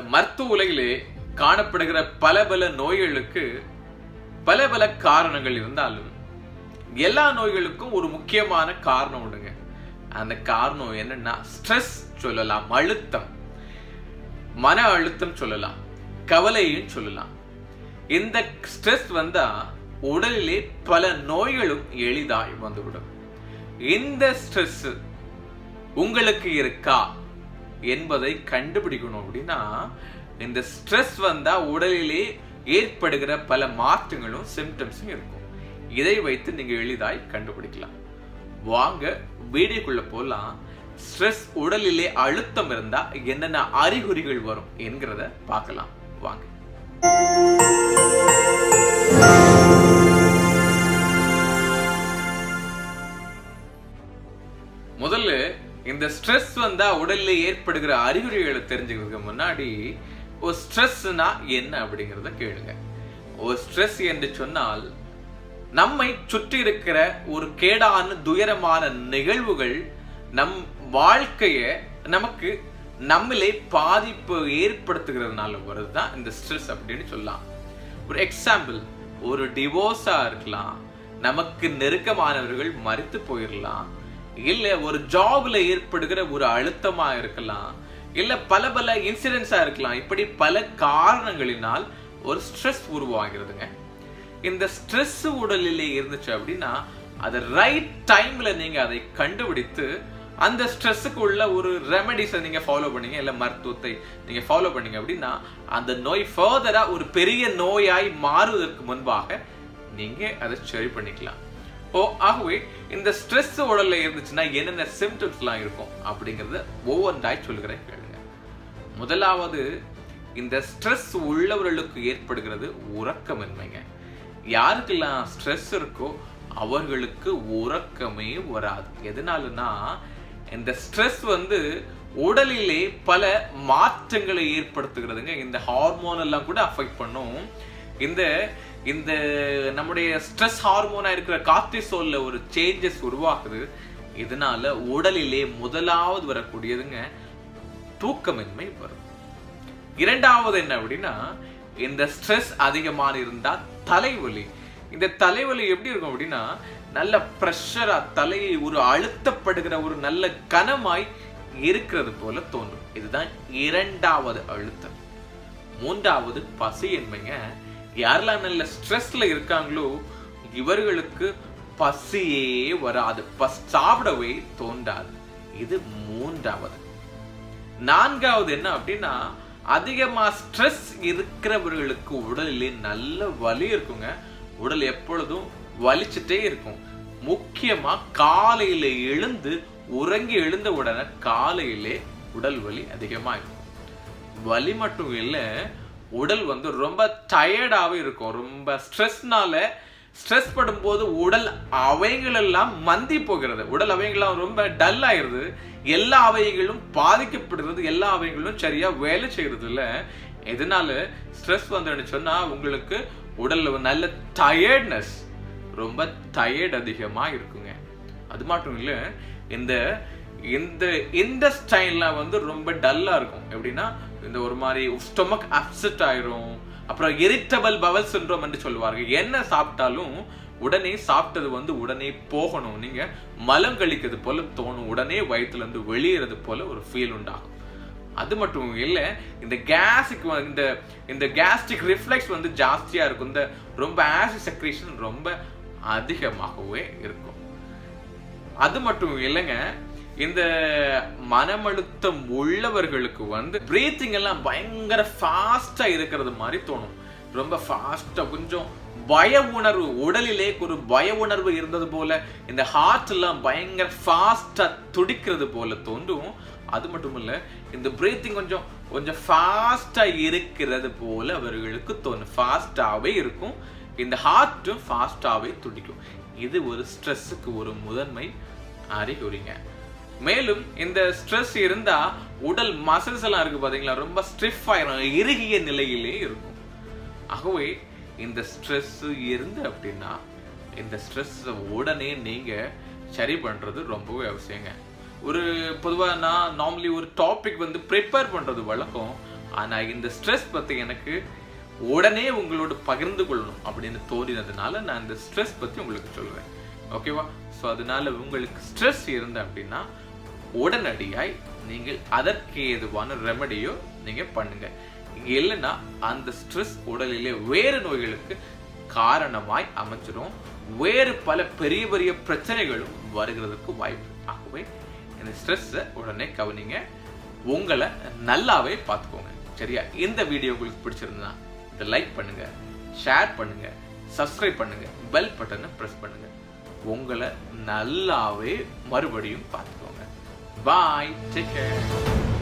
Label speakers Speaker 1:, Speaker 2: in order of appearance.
Speaker 1: மருத்துவ உலகிலே காணப்படுகிற பல பல நோய்களுக்கு பல பல காரணங்கள் இருந்தாலும் எல்லா நோய்களுக்கும் ஒரு முக்கியமான காரணம் உண்டுங்க அந்த காரணம் என்னன்னா ஸ்ட்ரெஸ் சொல்லலாம் அழுத்தம் மன அழுத்தம் சொல்லலாம் கவலையும் சொல்லலாம் இந்த ஸ்ட்ரெஸ் வந்தா உடலிலே பல நோய்களும் எளிதாய் வந்துவிடும் இந்த ஸ்ட்ரெஸ் உங்களுக்கு இருக்கா என்பதை கண்டுபிடிக்கணும் அப்படின்னா இந்த ஸ்ட்ரெஸ் வந்தா உடலிலே ஏற்படுகிற பல மாற்றங்களும் சிம்டம்ஸும் இருக்கும் இதை வைத்து நீங்க எளிதாய் கண்டுபிடிக்கலாம் வாங்க வீடியோக்குள்ள போலாம் ஸ்ட்ரெஸ் உடலிலே அழுத்தம் இருந்தா என்னென்ன அறிகுறிகள் வரும் என்கிறத பார்க்கலாம் வாங்க முதல்ல இந்த ஸ்ட்ரெஸ் வந்தா உடல்ல ஏற்படுகிற அறிகுறிகளை தெரிஞ்சுக்கிறதுக்கு முன்னாடி ஒரு ஸ்ட்ரெஸ்னா என்ன அப்படிங்கறத கேளுங்க ஒரு ஸ்ட்ரெஸ் என்று சொன்னால் நம்மை சுற்றி இருக்கிற ஒரு கேடான துயரமான நிகழ்வுகள் நம் வாழ்க்கைய நமக்கு நம்மளே பாதிப்பு ஏற்படுத்துகிறதுனால வருதுதான் இந்த ஸ்ட்ரெஸ் அப்படின்னு சொல்லலாம் ஒரு எக்ஸாம்பிள் ஒரு டிவோர்ஸா இருக்கலாம் நமக்கு நெருக்கமானவர்கள் மறித்து போயிடலாம் இல்ல ஒரு ஜாப்ல ஏற்படுகிற ஒரு அழுத்தமா இருக்கலாம் இல்ல பல பல இன்சிடென்ட்ஸா இருக்கலாம் இப்படி பல காரணங்களினால் ஒரு ஸ்ட்ரெஸ் உருவாகிறதுங்க இந்த ஸ்ட்ரெஸ் உடலிலே இருந்துச்சு அப்படின்னா அது ரைட் டைம்ல நீங்க அதை கண்டுபிடித்து அந்த ஸ்ட்ரெஸ்ஸுக்கு உள்ள ஒரு ரெமெடிஸை நீங்க ஃபாலோ பண்ணீங்க இல்ல மருத்துவத்தை நீங்க ஃபாலோ பண்ணீங்க அப்படின்னா அந்த நோய் ஃபர்தரா ஒரு பெரிய நோயாய் மாறுவதற்கு முன்பாக நீங்க அதை சரி பண்ணிக்கலாம் ஓ ஆகவே இந்த ஸ்ட்ரெஸ் உடல்ல இருந்துச்சுன்னா என்னென்ன சிம்டம்ஸ்லாம் இருக்கும் அப்படிங்கறத ஒவ்வொன்றாய் சொல்கிறேன் கேளுங்க முதலாவது இந்த ஸ்ட்ரெஸ் உள்ளவர்களுக்கு ஏற்படுகிறது உறக்கமின்மைங்க யாருக்கெல்லாம் ஸ்ட்ரெஸ் இருக்கோ அவர்களுக்கு உறக்கமே வராது எதனாலனா இந்த ஸ்ட்ரெஸ் வந்து உடலிலே பல மாற்றங்களை ஏற்படுத்துகிறதுங்க இந்த ஹார்மோன் எல்லாம் கூட அஃபெக்ட் பண்ணும் இந்த இந்த நம்முடைய ஸ்ட்ரெஸ் ஹார்மோனா இருக்கிற கார்டிசோல்ல ஒரு சேஞ்சஸ் உருவாகுது இதனால உடலிலே முதலாவது வரக்கூடியதுங்க தூக்கமின்மை வரும் இரண்டாவது என்ன அப்படின்னா இந்த ஸ்ட்ரெஸ் அதிகமான இருந்தா தலைவலி இந்த தலைவலி எப்படி இருக்கும் அப்படின்னா நல்ல ப்ரெஷரா தலையை ஒரு அழுத்தப்படுகிற ஒரு நல்ல கனமாய் இருக்கிறது போல தோன்றும் இதுதான் இரண்டாவது அழுத்தம் மூன்றாவது பசியின்மைங்க யாரெல்லாம் நல்ல ஸ்ட்ரெஸ்ல இருக்காங்களோ இவர்களுக்கு பசியே வராது பஸ் சாப்பிடவே தோன்றாது இது மூன்றாவது நான்காவது என்ன அப்படின்னா அதிகமா ஸ்ட்ரெஸ் இருக்கிறவர்களுக்கு உடலிலே நல்ல வலி இருக்குங்க உடல் எப்பொழுதும் வலிச்சுட்டே இருக்கும் முக்கியமா காலையில எழுந்து உறங்கி எழுந்த உடனே காலையிலே உடல் வலி அதிகமா இருக்கும் வலி மட்டும் இல்ல உடல் வந்து ரொம்ப டயர்டாவே இருக்கும் ரொம்ப ஸ்ட்ரெஸ்னால ஸ்ட்ரெஸ் படும்போது உடல் அவைகள் எல்லாம் மந்தி போகிறது உடல் அவைகள்லாம் ரொம்ப டல் ஆயிருது எல்லா அவைகளும் பாதிக்கப்படுறது எல்லா அவைகளும் சரியா வேலை செய்யறது இல்ல எதனால ஸ்ட்ரெஸ் வந்துன்னு சொன்னா உங்களுக்கு உடல்ல நல்ல டயர்ட்னஸ் ரொம்ப டயர்ட் அதிகமா இருக்குங்க அது மட்டும் இல்ல இந்த இந்த இந்த ஸ்டைல்லாம் வந்து ரொம்ப டல்லா இருக்கும் எப்படின்னா இந்த ஒரு மாதிரி ஸ்டொமக் அப்செட் ஆயிரும் அப்புறம் இரிட்டபிள் பவல் சின்ரோம் என்று சொல்லுவார்கள் என்ன சாப்பிட்டாலும் உடனே சாப்பிட்டது வந்து உடனே போகணும் நீங்க மலம் கழிக்கிறது போல தோணும் உடனே வயிற்றுல இருந்து வெளியேறது போல ஒரு ஃபீல் உண்டாகும் அது மட்டும் இல்ல இந்த கேஸுக்கு இந்த இந்த கேஸ்ட்ரிக் ரிஃப்ளெக்ஸ் வந்து ஜாஸ்தியா இருக்கும் இந்த ரொம்ப ஆசிட் செக்ரேஷன் ரொம்ப அதிகமாகவே இருக்கும் அது மட்டும் இல்லைங்க இந்த மனமழுத்தம் உள்ளவர்களுக்கு வந்து பிரீத்திங் எல்லாம் பயங்கர ஃபாஸ்டா இருக்கிறது மாதிரி தோணும் ரொம்ப ஃபாஸ்டா கொஞ்சம் பய உணர்வு உடலிலே ஒரு பய உணர்வு இருந்தது போல இந்த ஹார்ட் எல்லாம் பயங்கர ஃபாஸ்டா துடிக்கிறது போல தோன்றும் அது மட்டும் இல்ல இந்த பிரீத்திங் கொஞ்சம் கொஞ்சம் ஃபாஸ்டா இருக்கிறது போல அவர்களுக்கு தோணும் ஃபாஸ்டாவே இருக்கும் இந்த ஹார்ட்டும் ஃபாஸ்டாவே துடிக்கும் இது ஒரு ஸ்ட்ரெஸ்ஸுக்கு ஒரு முதன்மை அறிகுறிங்க மேலும் இந்த ஸ்ட்ரெஸ் இருந்தா உடல் மசில்ஸ் எல்லாம் இருக்கு பாத்தீங்களா ரொம்ப ஸ்ட்ரிஃப் ஆயிரும் இறுகிய நிலையிலே இருக்கும் ஆகவே இந்த ஸ்ட்ரெஸ் இருந்து அப்படின்னா இந்த ஸ்ட்ரெஸ் உடனே நீங்க சரி பண்றது ரொம்பவே அவசியங்க ஒரு பொதுவாக நான் நார்மலி ஒரு டாபிக் வந்து ப்ரிப்பேர் பண்றது வழக்கம் ஆனா இந்த ஸ்ட்ரெஸ் பத்தி எனக்கு உடனே உங்களோட பகிர்ந்து கொள்ளணும் அப்படின்னு தோணினதுனால நான் இந்த ஸ்ட்ரெஸ் பத்தி உங்களுக்கு சொல்றேன் ஓகேவா ஸோ அதனால உங்களுக்கு ஸ்ட்ரெஸ் இருந்த அப்படின்னா உடனடியாய் நீங்கள் அதற்கு ஏதுவான ரெமடியோ நீங்க பண்ணுங்க இங்க இல்லைன்னா அந்த ஸ்ட்ரெஸ் உடலிலே வேறு நோய்களுக்கு காரணமாய் அமைஞ்சிடும் வேறு பல பெரிய பெரிய பிரச்சனைகளும் வருகிறதுக்கு வாய்ப்பு ஆகவே இந்த ஸ்ட்ரெஸ்ஸை உடனே கவனிங்க உங்களை நல்லாவே பார்த்துக்கோங்க சரியா இந்த வீடியோ உங்களுக்கு பிடிச்சிருந்தா இதை லைக் பண்ணுங்க ஷேர் பண்ணுங்க சப்ஸ்கிரைப் பண்ணுங்க பெல் பட்டனை ப்ரெஸ் பண்ணுங்க உங்களை நல்லாவே மறுபடியும் பார்த்துக்கோங்க பாய் டேக் கேர்